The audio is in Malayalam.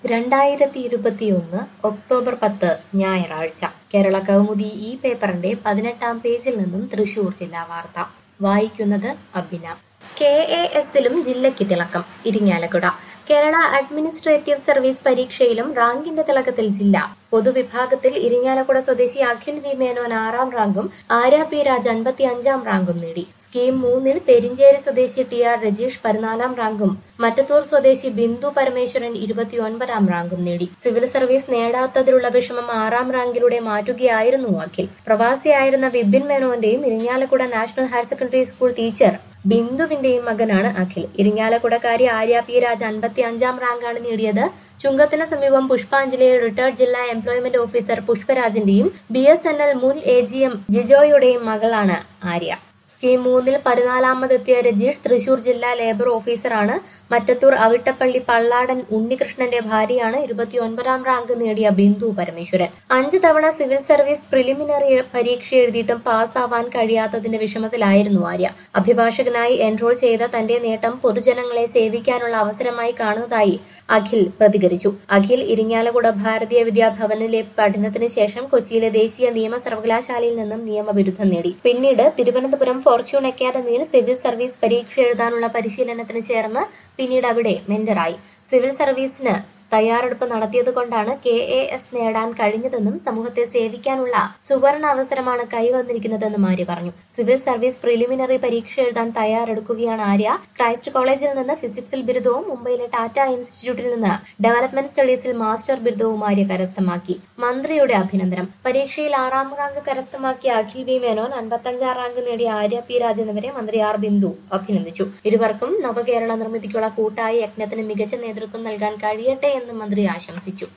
രണ്ടായിരത്തി ഇരുപത്തിയൊന്ന് ഒക്ടോബർ പത്ത് ഞായറാഴ്ച കേരള കൗമുദി ഈ പേപ്പറിന്റെ പതിനെട്ടാം പേജിൽ നിന്നും തൃശൂർ ജില്ലാ വാർത്ത വായിക്കുന്നത് അബിന കെ എ എസിലും ജില്ലയ്ക്ക് തിളക്കം ഇരിങ്ങാലക്കുട കേരള അഡ്മിനിസ്ട്രേറ്റീവ് സർവീസ് പരീക്ഷയിലും റാങ്കിന്റെ തിളക്കത്തിൽ ജില്ല പൊതുവിഭാഗത്തിൽ ഇരിങ്ങാലക്കുട സ്വദേശി അഖിൽ വി മേനോൻ ആറാം റാങ്കും ആര്യ പി രാജ് അൻപത്തി അഞ്ചാം റാങ്കും നേടി സ്കീം മൂന്നിൽ പെരിഞ്ചേരി സ്വദേശി ടി ആർ രജീഷ് പതിനാലാം റാങ്കും മറ്റത്തൂർ സ്വദേശി ബിന്ദു പരമേശ്വരൻ ഇരുപത്തിയൊൻപതാം റാങ്കും നേടി സിവിൽ സർവീസ് നേടാത്തതിലുള്ള വിഷമം ആറാം റാങ്കിലൂടെ മാറ്റുകയായിരുന്നു അഖിൽ പ്രവാസിയായിരുന്ന വിപിൻ മേനോന്റെയും Irinjalakuda national higher secondary school teacher ബിന്ദുവിന്റെയും മകനാണ് അഖിൽ ഇരിങ്ങാലക്കുടക്കാരി ആര്യ പി രാജ് അൻപത്തി അഞ്ചാം റാങ്കാണ് നേടിയത് ചുങ്കത്തിന് സമീപം പുഷ്പാഞ്ജലിയിൽ റിട്ടയർഡ് ജില്ലാ എംപ്ലോയ്മെന്റ് ഓഫീസർ പുഷ്പരാജിന്റെയും ബി എസ് എൻ എൽ മുൻ എ ജി എം ജിജോയുടെയും മകളാണ് ആര്യ സ്കീം മൂന്നിൽ പതിനാലാമതെത്തിയ രജീഷ് തൃശൂർ ജില്ലാ ലേബർ ഓഫീസറാണ് മറ്റത്തൂർ അവിട്ടപ്പള്ളി പള്ളാടൻ ഉണ്ണികൃഷ്ണന്റെ ഭാര്യയാണ് ഇരുപത്തിയൊൻപതാം റാങ്ക് നേടിയ ബിന്ദു പരമേശ്വരൻ അഞ്ച് തവണ സിവിൽ സർവീസ് പ്രിലിമിനറി പരീക്ഷ എഴുതിയിട്ടും പാസ്സാവാൻ കഴിയാത്തതിന്റെ വിഷമത്തിലായിരുന്നു ആര്യ അഭിഭാഷകനായി എൻറോൾ ചെയ്ത തന്റെ നേട്ടം പൊതുജനങ്ങളെ സേവിക്കാനുള്ള അവസരമായി കാണുന്നതായി അഖിൽ പ്രതികരിച്ചു അഖിൽ ഇരിങ്ങാലക്കുട ഭാരതീയ വിദ്യാഭവനിലെ പഠനത്തിന് ശേഷം കൊച്ചിയിലെ ദേശീയ നിയമ സർവകലാശാലയിൽ നിന്നും നിയമബിരുദം നേടി പിന്നീട് തിരുവനന്തപുരം ഫോർച്യൂൺ അക്കാദമിയിൽ സിവിൽ സർവീസ് പരീക്ഷ എഴുതാനുള്ള പരിശീലനത്തിന് ചേർന്ന് പിന്നീട് അവിടെ മെന്ററായി സിവിൽ സർവീസിന് തയ്യാറെടുപ്പ് നടത്തിയതുകൊണ്ടാണ് കെ എ എസ് നേടാൻ കഴിഞ്ഞതെന്നും സമൂഹത്തെ സേവിക്കാനുള്ള സുവർണ അവസരമാണ് കൈവന്നിരിക്കുന്നതെന്നും ആര്യ പറഞ്ഞു സിവിൽ സർവീസ് പ്രിലിമിനറി പരീക്ഷ എഴുതാൻ തയ്യാറെടുക്കുകയാണ് ആര്യ ക്രൈസ്റ്റ് കോളേജിൽ നിന്ന് ഫിസിക്സിൽ ബിരുദവും മുംബൈയിലെ ടാറ്റ ഇൻസ്റ്റിറ്റ്യൂട്ടിൽ നിന്ന് ഡെവലപ്മെന്റ് സ്റ്റഡീസിൽ മാസ്റ്റർ ബിരുദവും ആര്യ കരസ്ഥമാക്കി മന്ത്രിയുടെ അഭിനന്ദനം പരീക്ഷയിൽ ആറാം റാങ്ക് കരസ്ഥമാക്കിയ അഖിൽ വി മേനോൻ അൻപത്തഞ്ചാം റാങ്ക് നേടിയ ആര്യ പി രാജ് എന്നിവരെ മന്ത്രി ആർ ബിന്ദു അഭിനന്ദിച്ചു ഇരുവർക്കും നവകേരള നിർമ്മിതിക്കുള്ള കൂട്ടായ യജ്ഞത്തിന് മികച്ച നേതൃത്വം നൽകാൻ കഴിയട്ടെ എന്ന് മന്ത്രി ആശംസിച്ചു